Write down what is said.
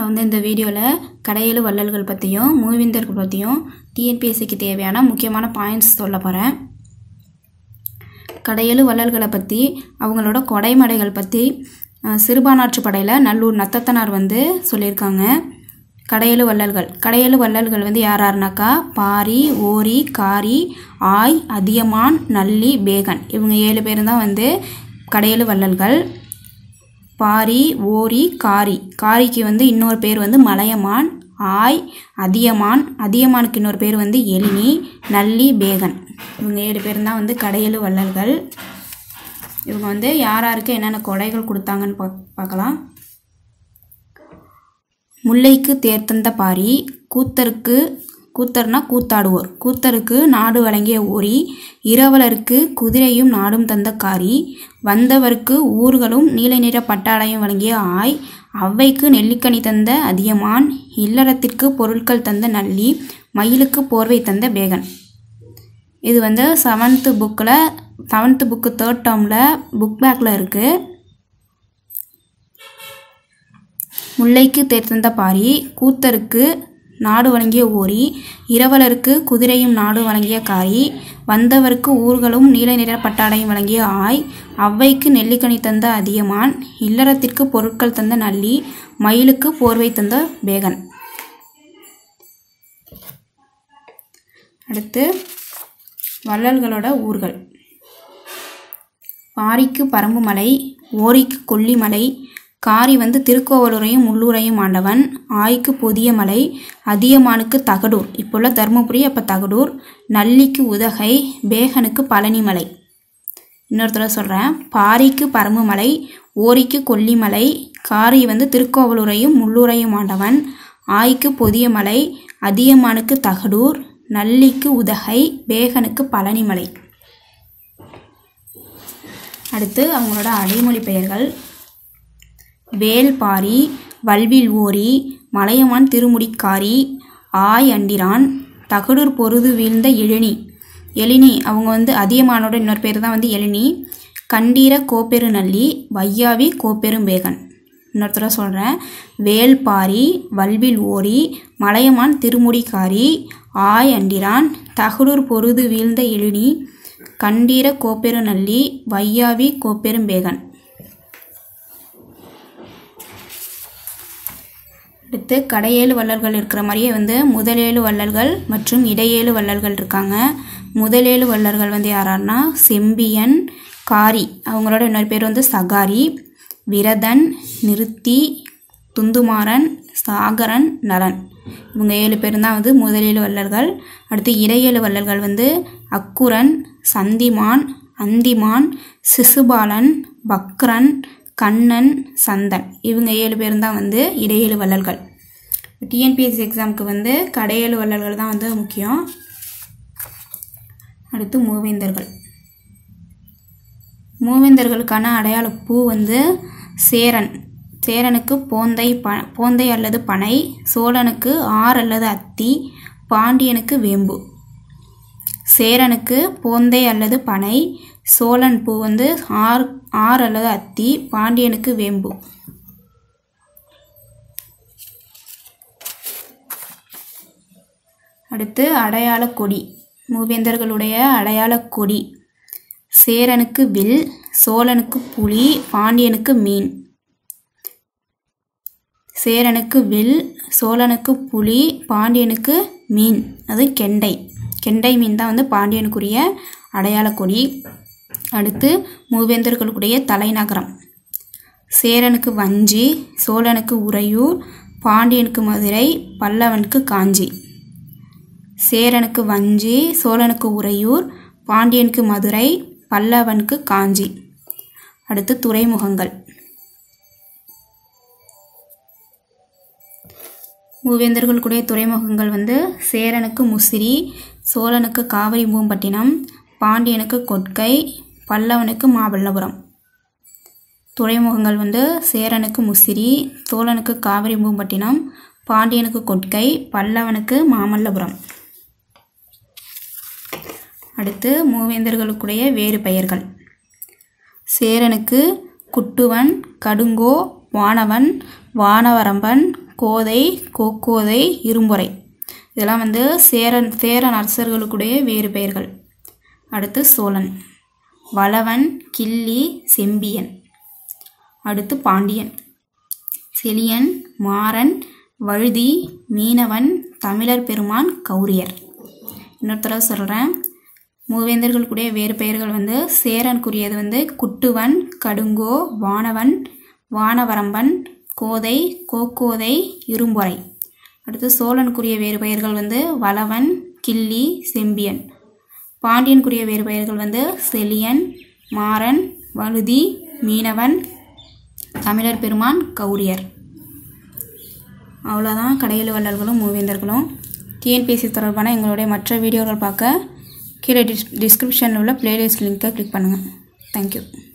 நான் வந்து இந்த வீடியோவில் கடையெழு வள்ளல்கள் பற்றியும் மூவிந்தர்கள் பற்றியும் டிஎன்பிஎஸ்சிக்கு தேவையான முக்கியமான பாயிண்ட்ஸ் சொல்ல போகிறேன் கடையெழு வள்ளல்களை பற்றி அவங்களோட கொடைமடைகள் பற்றி அஹ், சிறுபானாற்று படையில் நல்லூர் நத்தத்தனார் வந்து சொல்லியிருக்காங்க கடையெழு வள்ளல்கள் கடையெழு வள்ளல்கள் வந்து யார் யாருனாக்கா பாரி ஓரி காரி ஆய் அதியமான் நல்லி பேகன் இவங்க ஏழு பேரும் தான் வந்து கடையெழு வள்ளல்கள் பாரி ஓரி காரி காரிக்கு வந்து இன்னொரு பேர் வந்து மலையமான் ஆய் அதியமான் அதியமானுக்கு இன்னொரு பேர் வந்து எலினி நல்லி பேகன் இவங்க ஏழு பேர் தான் வந்து கடையெழு வள்ளல்கள் இவங்க வந்து யார் யாருக்கு என்னென்ன கொடைகள் கொடுத்தாங்கன்னு பா பார்க்கலாம் முல்லைக்கு தேர்த்தந்த பாரி கூத்தருக்கு கூத்தர்னா கூத்தாடுவோர் கூத்தருக்கு நாடு வழங்கிய ஓரி இரவலருக்கு குதிரையும் நாடும் தந்த காரி வந்தவருக்கு ஊர்களும் நீல நிற பட்டாடையும் வழங்கிய ஆய் ஔவைக்கு நெல்லிக்கனி தந்த அதியமான் இல்லறத்திற்கு பொருட்கள் தந்த நல்லி மயிலுக்கு போர்வை தந்த பேகன் இது வந்து செவன்த்து புக்கில் செவன்த்து புக்கு தேர்ட் டேர்மில் புக் பேக்கில் இருக்குது முல்லைக்கு தேர்ந்தந்த பாரி கூத்தருக்கு நாடு வழங்கிய ஓரி இரவலருக்கு குதிரையும் நாடு வழங்கிய காரி வந்தவருக்கு ஊர்களும் நீல நிற பட்டாடையும் வழங்கிய ஆய் ஔவைக்கு நெல்லிக்கனி தந்த அதியமான் இல்லறத்திற்கு பொருட்கள் தந்த நல்லி மயிலுக்கு போர்வை தந்த பேகன் அடுத்து வள்ளல்களோட ஊர்கள் பாரிக்கு பரம்புமலை ஓரிக்கு கொல்லிமலை காரி வந்து திருக்கோவலூரையும் முள்ளூரையும் ஆண்டவன் ஆய்க்கு பொதிய மலை அதியமானுக்கு தகடூர் இப்போ உள்ள தருமபுரி அப்போ தகடூர் நல்லிக்கு உதகை பேகனுக்கு பழனிமலை இன்னொரு தடவை சொல்கிறேன் பாரிக்கு பரம்புமலை ஓரிக்கு கொல்லிமலை காரி வந்து திருக்கோவலூரையும் முள்ளூரையும் ஆண்டவன் ஆய்க்கு பொதிய மலை அதியமானுக்கு தகடூர் நல்லிக்கு உதகை பேகனுக்கு பழனிமலை அடுத்து அவங்களோட அடைமொழி பெயர்கள் வேல்பாரி வல்வில் ஓரி மலையமான் திருமுடிக்காரி ஆய் அண்டிரான் தகடூர் பொருது வீழ்ந்த எழினி எழினி அவங்க வந்து அதியமானோட இன்னொரு பேர் தான் வந்து எழினி கண்டீர கோப்பெரு நல்லி வையாவி கோப்பெரும்பேகன் இன்னொருத்தர சொல்கிறேன் வேல்பாரி வல்வில் ஓரி மலையமான் திருமுடிக்காரி ஆய் அண்டிரான் தகடூர் பொருது வீழ்ந்த எழினி கண்டீர கோப்பெரு நல்லி வையாவி கோப்பெரும்பேகன் அடுத்து கடையேழு வள்ளல்கள் இருக்கிற மாதிரியே வந்து முதலேழு வள்ளல்கள் மற்றும் இடையேழு வள்ளல்கள் இருக்காங்க முதலேழு வள்ளல்கள் வந்து யாராருன்னா செம்பியன் காரி அவங்களோட இன்னொரு பேர் வந்து சகாரி விரதன் நிறுத்தி துந்துமாறன் சாகரன் நலன் இவங்க ஏழு பேரும் தான் வந்து முதலேழு வள்ளல்கள் அடுத்து இடையேழு வள்ளல்கள் வந்து அக்குரன் சந்திமான் அந்திமான் சிசுபாலன் பக்ரன் கண்ணன் சந்தன் இவங்க ஏழு பேரும் தான் வந்து இடையேழு வள்ளல்கள் டிஎன்பிஎஸ்சி எக்ஸாமுக்கு வந்து கடையேழு வள்ளல்கள் தான் வந்து முக்கியம் அடுத்து மூவேந்தர்கள் மூவேந்தர்களுக்கான அடையாள பூ வந்து சேரன் சேரனுக்கு போந்தை ப போந்தை அல்லது பனை சோழனுக்கு ஆர் அல்லது அத்தி பாண்டியனுக்கு வேம்பு சேரனுக்கு போந்தை அல்லது பனை சோழன் பூ வந்து ஆர் ஆர் அல்லது அத்தி பாண்டியனுக்கு வேம்பு அடுத்து அடையாள கொடி மூவேந்தர்களுடைய அடையாள கொடி சேரனுக்கு வில் சோழனுக்கு புலி பாண்டியனுக்கு மீன் சேரனுக்கு வில் சோழனுக்கு புலி பாண்டியனுக்கு மீன் அது கெண்டை கெண்டை மீன் தான் வந்து பாண்டியனுக்குரிய அடையாள கொடி அடுத்து மூவேந்தர்களுடைய தலைநகரம் சேரனுக்கு வஞ்சி சோழனுக்கு உறையூர் பாண்டியனுக்கு மதுரை பல்லவனுக்கு காஞ்சி சேரனுக்கு வஞ்சி சோழனுக்கு உறையூர் பாண்டியனுக்கு மதுரை பல்லவனுக்கு காஞ்சி அடுத்து துறைமுகங்கள் மூவேந்தர்களுடைய துறைமுகங்கள் வந்து சேரனுக்கு முசிறி சோழனுக்கு காவிரி பூம்பட்டினம் பாண்டியனுக்கு கொட்கை பல்லவனுக்கு மாமல்லபுரம் துறைமுகங்கள் வந்து சேரனுக்கு முசிறி சோழனுக்கு காவிரி பூம்பட்டினம் பாண்டியனுக்கு கொட்கை பல்லவனுக்கு மாமல்லபுரம் அடுத்து மூவேந்தர்களுக்குடைய வேறு பெயர்கள் சேரனுக்கு குட்டுவன் கடுங்கோ வானவன் வானவரம்பன் கோதை கோக்கோதை இரும்பொறை இதெல்லாம் வந்து சேரன் சேரன் அரசர்களுக்குடைய வேறு பெயர்கள் அடுத்து சோழன் வளவன் கிள்ளி செம்பியன் அடுத்து பாண்டியன் செலியன் மாறன் வழுதி மீனவன் தமிழர் பெருமான் கௌரியர் இன்னொரு தடவை சொல்கிறேன் மூவேந்தர்களுக்குடைய வேறு பெயர்கள் வந்து சேரனுக்குரியது வந்து குட்டுவன் கடுங்கோ வானவன் வானவரம்பன் கோதை கோக்கோதை இரும்பொறை அடுத்து சோழனுக்குரிய வேறு பெயர்கள் வந்து வளவன் கிள்ளி செம்பியன் பாண்டியனுக்குரிய வேறு பெயர்கள் வந்து செலியன் மாறன் வழுதி மீனவன் தமிழர் பெருமான் கௌரியர் அவ்வளோதான் கடையெழு வள்ளல்களும் மூவேந்தர்களும் டிஎன்பிஎஸ்சி தொடர்பான எங்களுடைய மற்ற வீடியோக்கள் பார்க்க கீழே டிஸ் டிஸ்கிரிப்ஷனில் உள்ள பிளேலிஸ்ட் லிங்க்கை கிளிக் பண்ணுங்கள் தேங்க்யூ